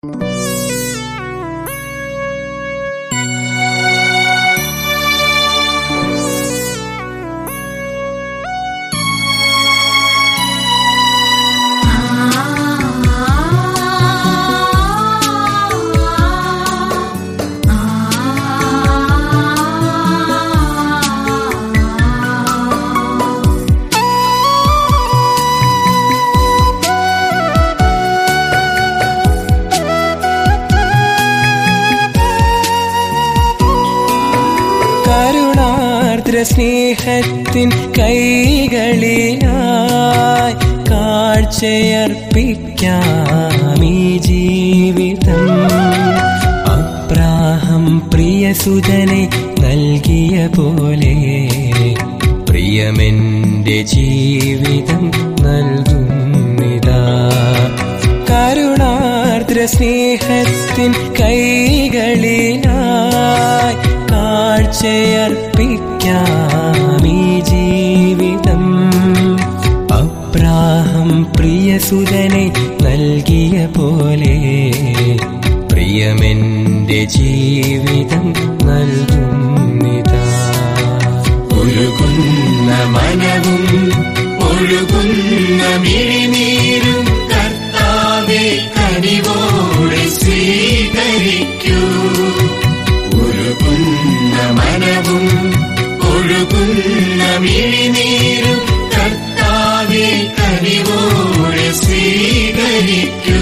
കരുണാർദ്ര സ്നേഹത്തിൻ കൈകളിലായി കാഴ്ചയർപ്പിക്കാം ഈ ജീവിതം അബ്രാഹം പ്രിയസുതനെ നൽകിയ പോലെ പ്രിയമെന്റെ ജീവിതം നൽകുന്നിതാ കരുണാർദ്ര സ്നേഹത്തിൻ കൈകളിലായി കാഴ്ചയർപ്പിക്കാം ഈ ജീവിതം അബ്രാഹം പ്രിയസുതനെ നൽകിയ പോലെ പ്രിയമെന്റെ ജീവിതം നൽകുന്നിതാ ഒഴുകുന്ന മനവും ഒഴുകുന്ന മിഴിനീരും കർത്താവെ കനിവോടെ സ്വീകരിക്കൂ ഒഴുകുന്ന മനവും ഒഴുകുന്ന മിഴിനീരും കർത്താവെ കനിവോടെ സ്വീകരിക്കൂ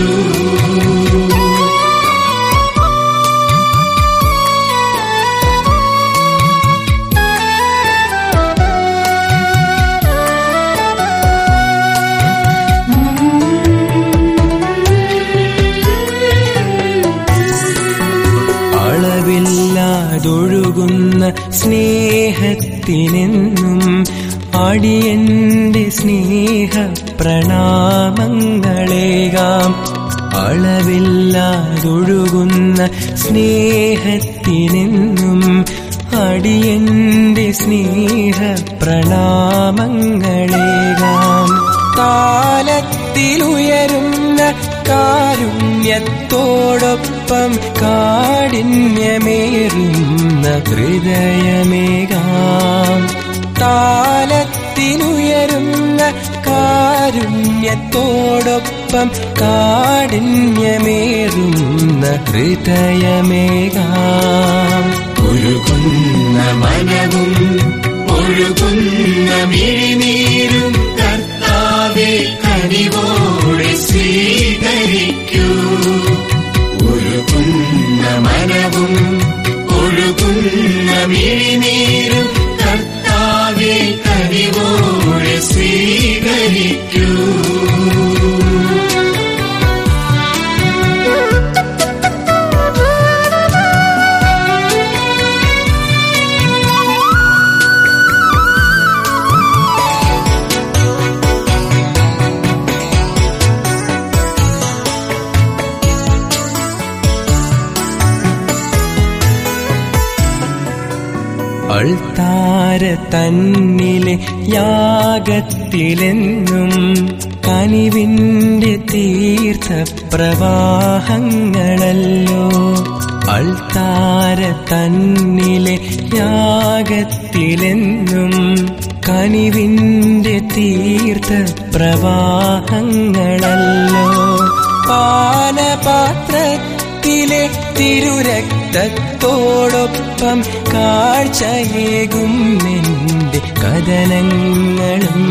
അളവില്ലാതൊഴുകുന്ന സ്നേഹത്തിനെന്നും അടിയന്റെ സ്നേഹ പ്രണാമങ്ങളേകാം അളവില്ലാതൊഴുകുന്ന സ്നേഹത്തിനെന്നും അടിയന്റെ സ്നേഹ പ്രണാമങ്ങളേകാം കാലത്തിലുയരുന്ന കാരുണ്യത്തോടൊപ്പം കാഠിന്യമേറുന്ന ഹൃദയമേകാം കാലത്തിലുയരുന്ന കാരുണ്യത്തോടൊപ്പം കാഠിന്യമേറുന്ന ഹൃദയമേകാം ഒഴുകുന്ന മനവും ഒഴുകുന്ന മിഴിനീരും കർത്താവെ കനിവോടെ സ്വീകരിക്കൂ ഒഴുകുന്ന മനവും ഒഴുകുന്ന മിഴിനീരും കർത്താവെ കനിവോടെ സ്വീകരിക്കൂ അൾത്താര തന്നിലെ യാഗത്തിലെന്നും കനിവിന്റെ തീർത്ഥ പ്രവാഹങ്ങളല്ലോ അൾത്താര തന്നിലെ യാഗത്തിലെന്നും കനിവിന്റെ തീർത്ഥ പ്രവാഹങ്ങളല്ലോ പാനപാത്രത്തിലെ തിരുരക്തത്തോടൊപ്പം കാഴ്ചയേകും നിന്റെ കഥനങ്ങളും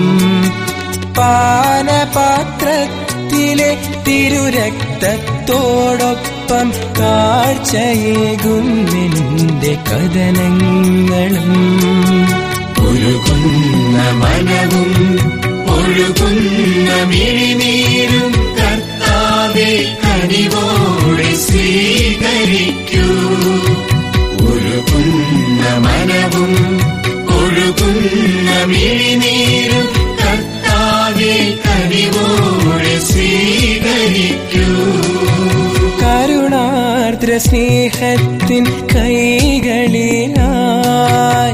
പാനപാത്രത്തിലെ തിരുരക്തത്തോടൊപ്പം കാഴ്ചയേകും നിന്റെ കഥനങ്ങളും ഒഴുകുന്ന മനവും ഒഴുകുന്ന മിഴിനീരും കർത്താവെ കനിവോടെ സ്വീകരിക്കൂ ഒഴുകുന്ന മനവും ഒഴുകുന്ന മിഴിനീരും കർത്താവെ കനിവോടെ സ്വീകരിക്കൂ കരുണാർദ്ര സ്നേഹത്തിൻ കൈകളിലായി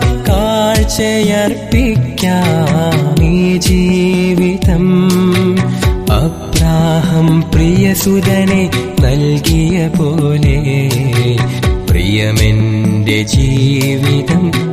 കാഴ്ചയർപ്പിക്കാം ഈ ജീവിതം അബ്രാഹം പ്രിയസുതനെ നൽകിയ പോലെ പ്രിയമെന്റെ ജീവിതം